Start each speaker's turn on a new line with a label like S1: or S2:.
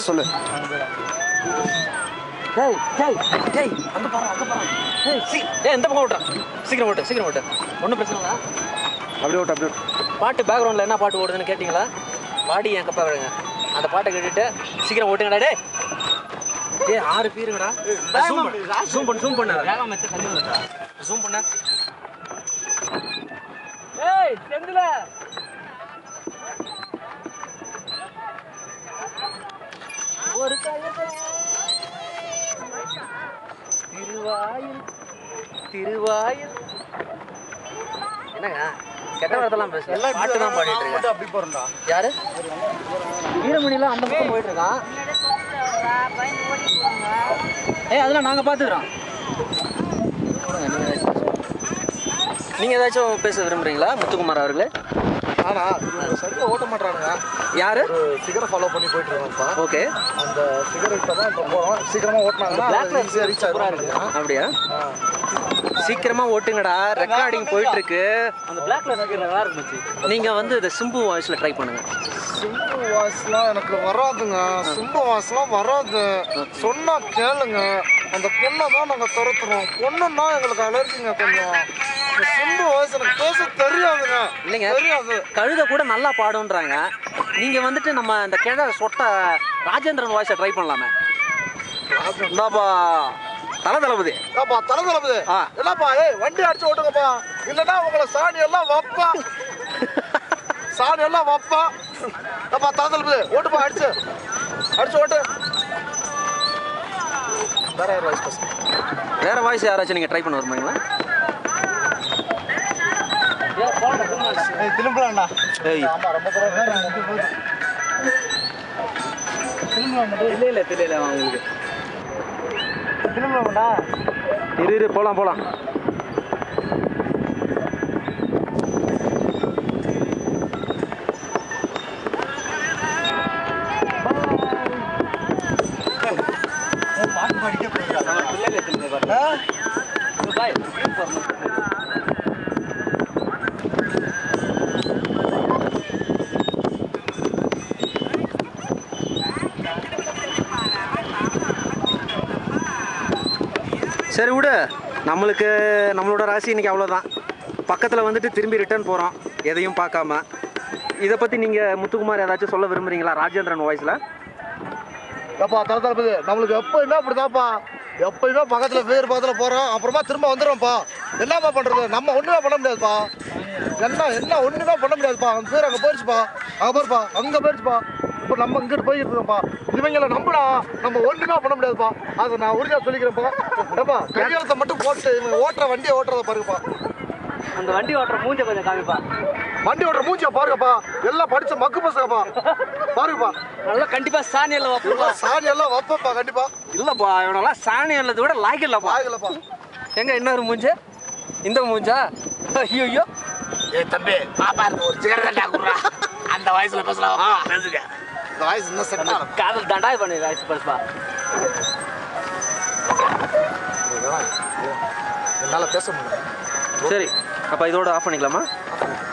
S1: சொல்லு
S2: டேய் டேய் டேய் அங்க பாரு அங்க பாரு டேய் சீ டேய் இந்த பக்கம் ஓட்டுறா சீக்கிரம் ஓட்டு சீக்கிரம் ஓட்டு ஒன்றும் பிரச்சனை இல்லை
S1: அப்படியே விட்டு அப்படியே விட்டு.
S2: பாட்டு பேக்ரவுண்டில் என்ன பாட்டு ஓடுதுன்னு கேட்டிங்களா பாடி என் கப்பா விடுங்க அந்த பாட்டை கேட்டுட்டு சீக்கிரம் ஓட்டுங்கடா டேய் டேய் ஆறு பேருங்கடா ஜூம் பண்ணு ஜூம் பண்ணு ஜூம் பண்ணு வேகம் வச்சு தள்ளி வந்துட்டா ஜூம் பண்ணு ஏய் செந்தில ஒரு கயத்தை திருவாயில் திருவாயில் என்னங்க கெட்ட வார்த்தைலாம் பேசல பாட்டு தான் பாடிட்டு இருக்கேன்
S1: அப்படி போறேன்டா
S2: யாரு வீரமணிலாம் அந்த பக்கம் போயிட்டு இருக்கான் ஏய் அதெல்லாம் நாங்க பாத்துக்கிறோம் நீங்க ஏதாச்சும் பேச விரும்புறீங்களா முத்துக்குமார் அவர்களே
S1: ஆனா இவங்க சரியா ஓட்ட மாட்டானுங்க
S2: யாரு
S1: ஒரு ஃபிகரை ஃபாலோ பண்ணி போயிட்டு இருக்கோம்ப்பா
S2: ஓகே
S1: அந்த ஃபிகர் இப்போ தான் இப்போ போகிறோம் சீக்கிரமா ஓட்டினாங்கன்னா ஈஸியாக ரீச் ஆகிடும்
S2: அப்படியா சீக்கிரமா ஓட்டுங்கடா ரெக்கார்டிங் போயிட்டு இருக்கு
S3: அந்த பிளாக்ல இருக்கிற நல்லா இருந்துச்சு
S2: நீங்க வந்து இந்த சிம்பு வாய்ஸ்ல ட்ரை பண்ணுங்க
S1: சிம்பு வாய்ஸ்லாம் எனக்கு வராதுங்க சிம்பு வாய்ஸ்லாம் வராது சொன்னா கேளுங்க அந்த பொண்ணை தான் நாங்கள் துரத்துறோம் பொண்ணுன்னா எங்களுக்கு அலர்ஜிங்க கொஞ்சம் இந்த சிம்பு வாய்ஸ் எனக்கு பேச தெரியாதுங்க
S2: இல்லைங்க
S1: தெரியாது
S2: கழுத கூட நல்லா பாடுன்றாங்க நீங்க வந்துட்டு நம்ம இந்த கிழ சொட்ட ராஜேந்திரன் வாய்ஸை ட்ரை பண்ணலாமே இந்தாப்பா தல தளபதி
S1: ஏப்பா தலை தளபதி
S2: ஆ.
S1: என்னப்பா ஏய் வண்டி அடிச்சு ஓட்டுங்கப்பா இல்லைன்னா உங்களை சாணி எல்லாம் வப்பா சாணி எல்லாம் வப்பா ஏப்பா தலை தளபதி ஓட்டுப்பா அடிச்சு அடிச்சு ஓட்டு வேற யார் வாய்ஸ் பேசுங்க
S2: வேற வாய்ஸ் யாராச்சும் நீங்க ட்ரை பண்ண வருமாங்களா
S1: ஏய் திரும்பலாம்டா
S2: ஏய்
S1: ஆமா ரொம்ப தூரம் வேற எங்க போகுது
S3: இல்ல இல்ல தெரியல அவங்களுக்கு
S1: திரும்பலாம்டா
S2: இரு இரு போலாம் போலாம்
S1: பாட்டு படிக்க போயிருக்கா
S3: பிள்ளைல திரும்ப பாரு பாய்
S2: சரி விடு நம்மளுக்கு நம்மளோட ராசி இன்னைக்கு அவ்வளோதான் பக்கத்தில் வந்துட்டு திரும்பி ரிட்டர்ன் போகிறோம் எதையும் பார்க்காம இதை பற்றி நீங்கள் முத்துக்குமார் ஏதாச்சும் சொல்ல விரும்புறீங்களா ராஜேந்திரன் வாய்ஸில்
S1: ஏப்பா தலை தளபதி நம்மளுக்கு எப்பயுமே அப்படிதான்ப்பா எப்பயுமே பக்கத்துல பேர் பக்கத்துல போறோம் அப்புறமா திரும்ப வந்துடும்ப்பா என்னப்பா பண்றது நம்ம ஒண்ணுமே பண்ண முடியாதுப்பா என்ன என்ன ஒண்ணுமே பண்ண முடியாதுப்பா அந்த பேர் அங்க போயிருச்சுப்பா அங்க போயிருப்பா அங்க போயிருச்சுப்பா இப்போ நம்ம இங்கிட்டு போயிட்டு இருக்கோம்ப்பா இவங்கள நம்பினா நம்ம ஒண்ணுமே பண்ண முடியாதுப்பா அதை நான் உறுதியா சொல்லிக்கிறேன்ப்பா ஏப்பா கையெழுத்தை மட்டும் போட்டு இவங்க ஓட்டுற வண்டியை ஓட்டுறத பாருங்கப்பா
S3: அந்த வண்டி ஓட்டுற மூஞ்ச கொஞ்சம் காமிப்பா
S1: வண்டி ஓட்டுற மூஞ்சிய பாருங்கப்பா எல்லாம் படிச்ச மக்கு பசங்கப்பா பாருங்கப்பா
S3: நல்லா கண்டிப்பா சாணியல்ல வைப்பா
S1: இவங்க சாணி எல்லாம் வைப்பப்பா கண்டிப்பா
S2: இல்லைப்பா இவனெல்லாம் சாணி அல்லது விட லாய்க்கு இல்லைப்பா
S1: வாய்களப்பா
S2: எங்க இன்னொரு மூஞ்சு இந்த மூஞ்சா ஐயோ ஐயோ
S4: ஏய் தம்பி பாப்பா இருக்கு ஒரு சிகரெட் தண்டா குடுறா அந்த வயசுல பேசலாம் பேசுங்க
S1: இந்த வாய்ஸ் இன்னும் செட் ஆகும்
S3: காதல் தண்டாய் பண்ணி ராய்ச்சி படுப்பா
S1: என்னால் பேச முடியல
S2: சரி அப்போ இதோட ஆஃப் பண்ணிக்கலாமா